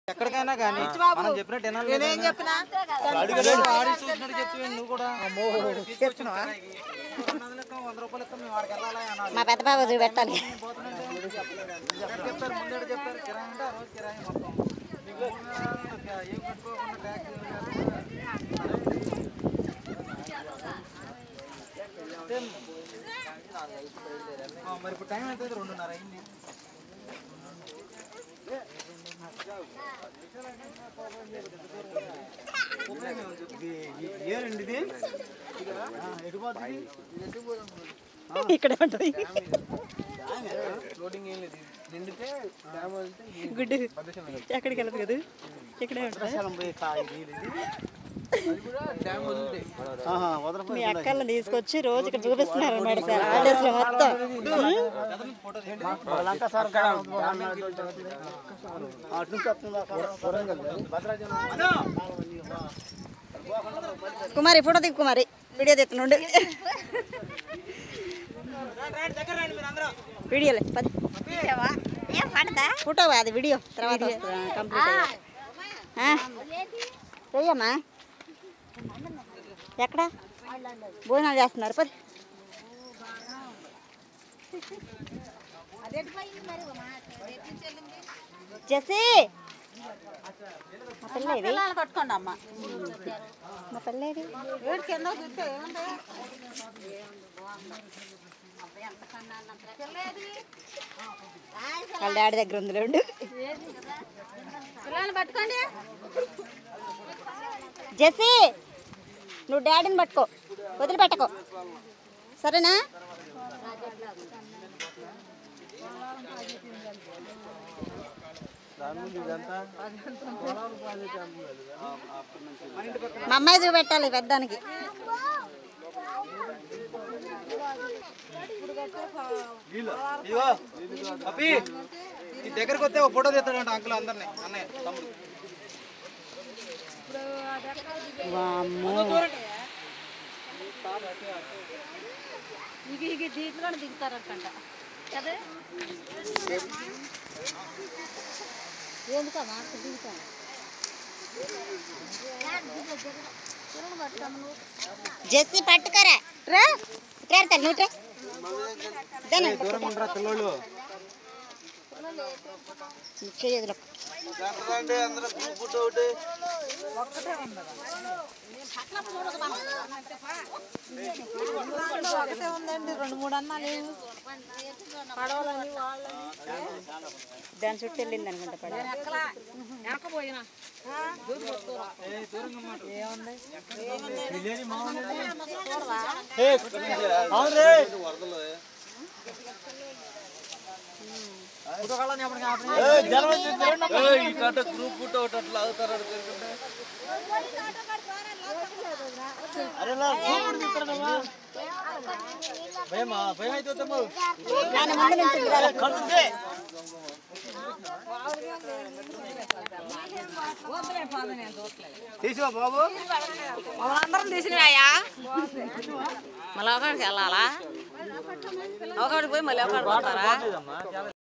ఎక్కడికైనా కానీ మనం చెప్పినట్టు వినాలి కదా? నేనేం చెప్పినా అడిగాడు, ఆడి చూసినట్టు చెప్తే నువ్వు కూడా తీసుకొచ్చిన కిరాయికి. రెండు వందలు ఇస్తాం, వంద రూపాయలు ఇస్తాం, మేము వాడికి వెళ్ళాలా అనాలి. మా పెద్ద బాబు చూపెట్టాలి పోతుందంటే ఎక్కడ చెప్తారు ముందే చెప్తారు కిరాయి అంటే ఆ రోజు కిరాయి మొత్తం మీకు మూడు నెలలు ఏం కట్టుకోకుండా ట్యాక్స్ మరి ఇప్పుడు టైం అయితే రెండున్నర అయింది ఏరండి ఇది ఆ, ఎటు పోతుంది ఇక్కడ ఉంటుంది లోడింగ్ ఏం లేదు నిండితే డ్యామ్ వెళ్తే గుడ్డు ఎక్కడికి వెళ్ళదు కదా ఇక్కడే ఉంటుంది వర్షాలం పోయి కాయ నీళ్ళు ఇది అది కూడా డ్యామ్ వదిలితే ఆహా మీ అక్కల్ని తీసుకొచ్చి రోజు ఇక్కడ చూపిస్తున్నారు అన్నమాట సార్ హాలిడేస్ లో మొత్తం లంక సార్ అటు నుంచి వస్తుంది వరంగల్ కుమారి ఫోటో దిగు కుమారి వీడియో తీస్తున్నాడు వీడియోలే పది ఫోటో అది వీడియో తర్వాత వస్తుంది కంప్లీట్ చెయ్యమ్మా ఎక్కడ భోజనాలు చేస్తున్నారు పది జెస్సీ మా పిల్ల ఇది పట్టుకోండి అమ్మ మా పిల్ల ఇది ఏడు కింద చూస్తే ఏముంది వాళ్ళ డాడీ దగ్గర ఉంది లేండు పిల్లల్ని పట్టుకోండి జెస్సీ నువ్వు డాడీని పట్టుకో వదిలిపెట్టకో సరేనా మా అమ్మాయి చూపెట్టాలి పెద్దానికి ఇదిగో అప్పి ఈ దగ్గరకు వస్తే ఒక ఫోటో తీస్తాడంట అంకుల్ అందరినీ అన్నయ్య తమ్ముడు వామ్మో ఇక ఇక దీంట్లో కూడా దిగుతారంట కదా ఎందుకమ్మా దిగుతాను జెస్సీ పట్టుకోరా రా ఇక్కడ తల్లి నువ్వు ఇదేనా దూరంగా ఉండరా పిల్లోళ్ళు చేయదులో అందరూ ఫోటో ఒకటి ఒకటే ఉందండి రెండు మూడు అన్నా లేవు పడవలని వాళ్ళని దాని చుట్టూ వెళ్ళింది అనుకుంటా పడ ఎక్కపోయినా గ్రూప్ ఫోటో ఒకటి అట్లా అవుతారు భయమా భయం అయితే వద్దాము. ఆయన ముందు నుంచి కడుతుంది తీసివా బాబు అందరం తీసినాయా మళ్ళీ ఒకడికి వెళ్ళాలా ఒకడికి పోయి మళ్ళీ ఒకడికి పోతారా